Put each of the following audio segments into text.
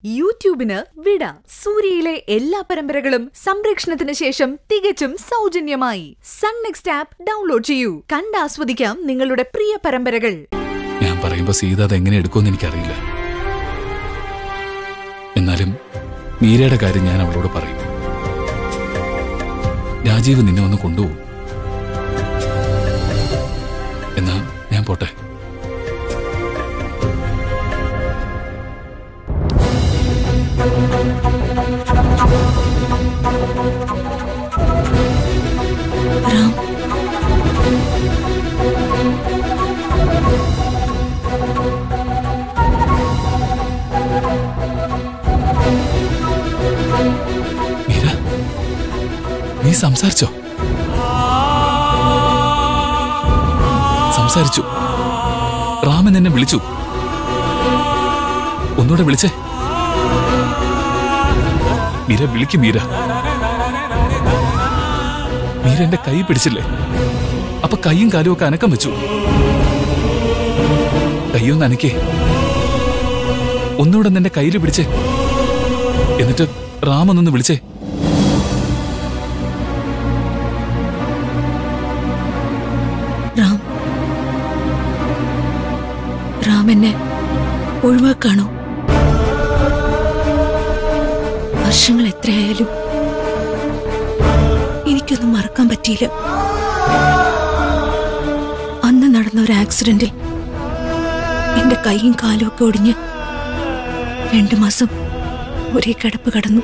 യൂട്യൂബിന് വിട സൂര്യയിലെ എല്ലാ പരമ്പരകളും സംരക്ഷണത്തിന് ശേഷം തികച്ചും സൗജന്യമായി സൺ നെക്സ്റ്റ് ആപ്പ് ഡൗൺലോഡ് ചെയ്യൂ കണ്ടാസ്വദിക്കാം നിങ്ങളുടെ പ്രിയ പരമ്പരകൾ ഞാൻ പറയുമ്പോ സീത അത് എങ്ങനെ എടുക്കുമെന്ന് എനിക്കറിയില്ല എന്നാലും മീരയുടെ കാര്യം ഞാൻ അവളോട് പറയും രാജീവ് നിന്നെ ഒന്ന് കൊണ്ടുപോകും എന്നാ ഞാൻ പോട്ടെ റാം മീര നീ സംസാരിച്ചോ സംസാരിച്ചു റാമൻ എന്നെ വിളിച്ചു ഒന്നുകൂടെ വിളിച്ചേ മീര വിളിക്കും മീര മീര എന്റെ കൈ പിടിച്ചില്ലേ അപ്പൊ കൈയും കാലും ഒക്കെ അനക്കം വെച്ചു കൈയൊന്ന് അനക്കേ ഒന്നുകൂടെ നിന്റെ കയ്യിൽ പിടിച്ചേ എന്നിട്ട് റാമൊന്നൊന്ന് വിളിച്ചേ റാം റാം എന്നെ ഒഴിവാക്കാണോ വർഷങ്ങൾ എത്രയായാലും എനിക്കൊന്നും മറക്കാൻ പറ്റിയില്ല അന്ന് നടന്ന ഒരു ആക്സിഡന്റിൽ എന്റെ കൈയും കാലും ഒക്കെ ഒടിഞ്ഞ് രണ്ടു മാസം ഒരേ കിടപ്പ് കടന്നു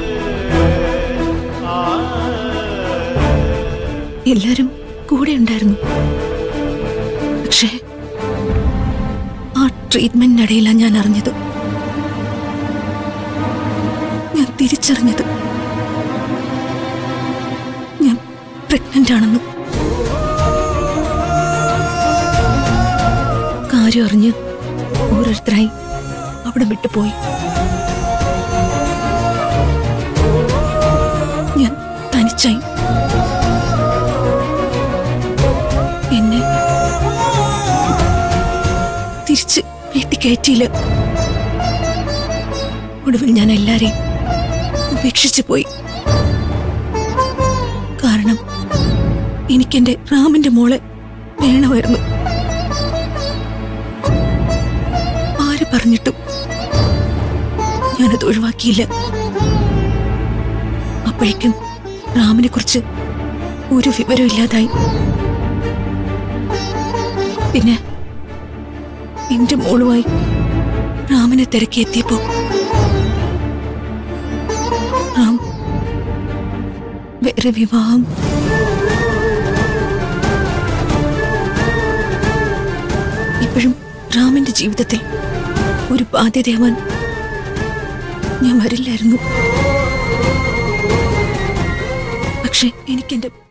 എല്ലാരും കൂടെ ഉണ്ടായിരുന്നു പക്ഷേ ആ ട്രീറ്റ്മെന്റിനിടയിലാണ് ഞാൻ അറിഞ്ഞത് ഞാൻ തിരിച്ചറിഞ്ഞത് ഞാൻ പ്രഗ്നന്റ് ആണെന്ന് കാര്യം അറിഞ്ഞ് ഓരോരുത്തരായി അവിടെ വിട്ടുപോയി ഞാൻ തനിച്ചായി എന്നെ തിരിച്ച് വീട്ടിൽ കയറ്റിയില്ല ഒടുവിൽ ഞാൻ എല്ലാരെയും ഉപേക്ഷിച്ചു പോയി കാരണം എനിക്കെന്റെ റാമിന്റെ മോളെ വേണമായിരുന്നു ആര് പറഞ്ഞിട്ടും ഞാനത് ഒഴിവാക്കിയില്ല അപ്പോഴേക്കും റാമിനെ കുറിച്ച് ഒരു വിവരവും ഇല്ലാതായി പിന്നെ എന്റെ മോളുമായി റാമിനെ തിരക്കിയെത്തിയപ്പോ റാം വേറെ വിവാഹം ഇപ്പോഴും റാമിന്റെ ജീവിതത്തിൽ ഒരു ബാധ്യതയാവാൻ ഞാൻ വരില്ലായിരുന്നു പക്ഷെ എനിക്കെന്റെ